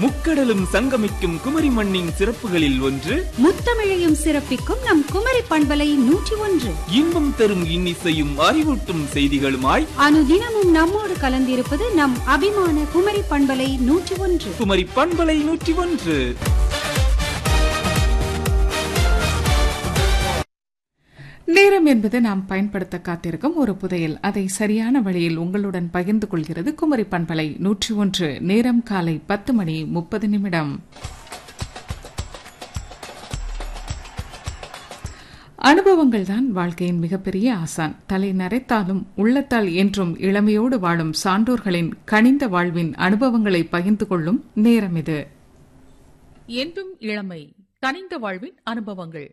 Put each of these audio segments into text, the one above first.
முக்கடலும் சங்கமிக்கும் குமரி மண்ணின் சிறப்புகளில் ஒன்று முத்தமிழையும் சிறப்பிக்கும் நம் குமரி பண்பலை நூற்றி ஒன்று இன்பம் தரும் இன்னிசையும் அறிவூட்டும் செய்திகளுமாய் அனுதினமும் நம்மோடு கலந்திருப்பது நம் அபிமான குமரி பண்பலை நூற்றி ஒன்று குமரி பண்பலை நூற்றி ஒன்று நேரம் என்பது நாம் பயன்படுத்த காத்திருக்கும் ஒரு புதையல் அதை சரியான வழியில் உங்களுடன் பகிர்ந்து கொள்கிறது குமரி பண்பலை நூற்றி ஒன்று நேரம் காலை பத்து மணி முப்பது நிமிடம் அனுபவங்கள் தான் வாழ்க்கையின் மிகப்பெரிய ஆசான் தலை நரைத்தாலும் உள்ளத்தால் என்றும் இளமையோடு வாழும் சான்றோர்களின் கனிந்த வாழ்வின் அனுபவங்களை பகிர்ந்து கொள்ளும் நேரம் இது என்றும் இளமை கனிந்த வாழ்வின் அனுபவங்கள்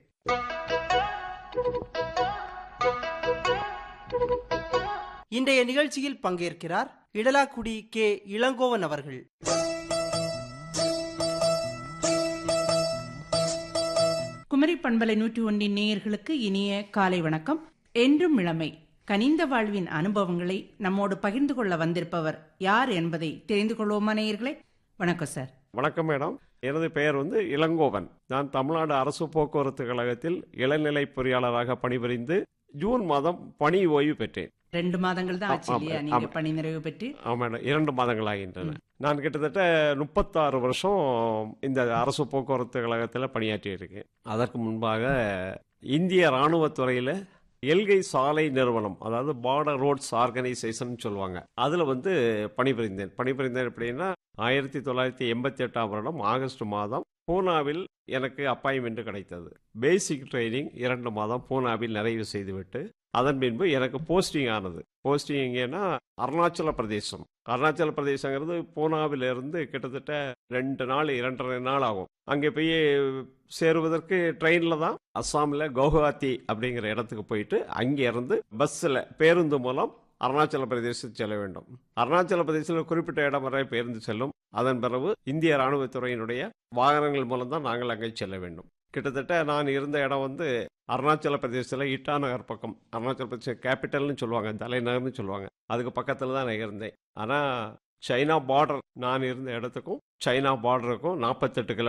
இன்றைய நிகழ்ச்சியில் பங்கேற்கிறார் இடலாக்குடி கே இளங்கோவன் அவர்கள் குமரி பண்பலை நூற்றி ஒன்றின் நேயர்களுக்கு இனிய காலை வணக்கம் என்றும் இளமை கனிந்த வாழ்வின் அனுபவங்களை நம்மோடு பகிர்ந்து கொள்ள வந்திருப்பவர் யார் என்பதை தெரிந்து கொள்வோமா நேயர்களே வணக்கம் சார் வணக்கம் மேடம் எனது பெயர் வந்து இளங்கோவன் நான் தமிழ்நாடு அரசு போக்குவரத்து கழகத்தில் இளநிலை பொறியாளராக பணிபுரிந்து ஜூன் மாதம் பணி ஓய்வு பெற்றேன் ரெண்டு மாதங்கள் தான் ஆச்சு ஆமா, இல்லையா ஆமா. நீங்க பணி நிறைவு பெற்று ஆமாம் மேடம் இரண்டு மாதங்கள் ஆகின்றன நான் கிட்டத்தட்ட முப்பத்தாறு வருஷம் இந்த அரசு போக்குவரத்து கழகத்தில் பணியாற்றி இருக்கேன் அதற்கு முன்பாக இந்திய இராணுவத்துறையில் எல்கை சாலை நிறுவனம் அதாவது பார்டர் ரோட்ஸ் ஆர்கனைசேஷன் சொல்லுவாங்க அதில் வந்து பணிபுரிந்தேன் பணிபுரிந்தேன் எப்படின்னா ஆயிரத்தி தொள்ளாயிரத்தி எண்பத்தி எட்டாம் வருடம் ஆகஸ்ட் மாதம் பூனாவில் எனக்கு அப்பாயின்மெண்ட் கிடைத்தது பேசிக் ட்ரைனிங் இரண்டு மாதம் பூனாவில் நிறைவு செய்துவிட்டு அதன் பின்பு எனக்கு போஸ்டிங் ஆனது போஸ்டிங் எங்கேன்னா அருணாச்சல பிரதேசம் அருணாச்சல பிரதேசங்கிறது பூனாவிலிருந்து கிட்டத்தட்ட ரெண்டு நாள் இரண்டரை நாள் ஆகும் அங்கே போய் சேருவதற்கு ட்ரெயினில் தான் அஸ்ஸாமில் கவுஹாத்தி அப்படிங்கிற இடத்துக்கு போயிட்டு அங்கே இருந்து பஸ்ஸில் பேருந்து மூலம் அருணாச்சல பிரதேசம் செல்ல வேண்டும் அருணாச்சல பிரதேசத்தில் குறிப்பிட்ட இடம் வரை பேருந்து செல்லும் அதன் பிறகு இந்திய ராணுவத்துறையினுடைய வாகனங்கள் மூலம் தான் நாங்கள் அங்கே செல்ல வேண்டும் கிட்டத்தட்ட நான் இருந்த இடம் வந்து அருணாச்சல பிரதேசத்தில் இட்டாநகர் பக்கம் அருணாச்சல பிரதேச கேபிட்டல்னு சொல்லுவாங்க தலைநகர்னு சொல்லுவாங்க அதுக்கு பக்கத்தில் தான் நான் இருந்தேன் ஆனால் சைனா பார்டர் நான் இருந்த இடத்துக்கும் சைனா பார்டருக்கும் நாற்பத்தெட்டு கிலோ